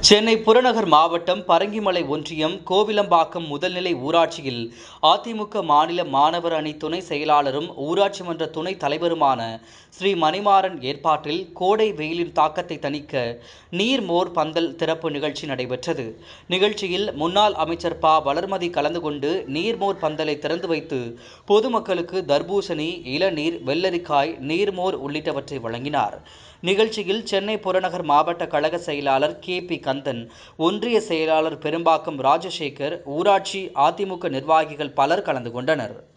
சென்னை புறநகர் மாவட்டம் பரங்கிமலை ஒன்றியம் கோவிலம்பாக்கம் முதல்நிலை ஊராட்சியில் அதிமுக மாநில மாணவர் அணி துணை செயலாளரும் ஊராட்சி மன்ற துணைத் தலைவருமான ஸ்ரீ மணிமாறன் ஏற்பாட்டில் கோடை வெயிலின் தாக்கத்தை தணிக்க நீர்மோர் பந்தல் திறப்பு நிகழ்ச்சி நடைபெற்றது நிகழ்ச்சியில் முன்னாள் அமைச்சர் ப வளர்மதி கலந்து கொண்டு நீர்மோர் பந்தலை திறந்து வைத்து பொதுமக்களுக்கு தர்பூசணி இளநீர் வெள்ளரிக்காய் நீர்மோர் உள்ளிட்டவற்றை வழங்கினார் நிகழ்ச்சியில் சென்னை புறநகர் மாவட்ட கழக செயலாளர் கே பி கந்தன் ஒன்றிய செயலாளர் பெரும்பாக்கம் ராஜசேகர் ஊராட்சி அதிமுக நிர்வாகிகள் பலர் கலந்து கொண்டனர்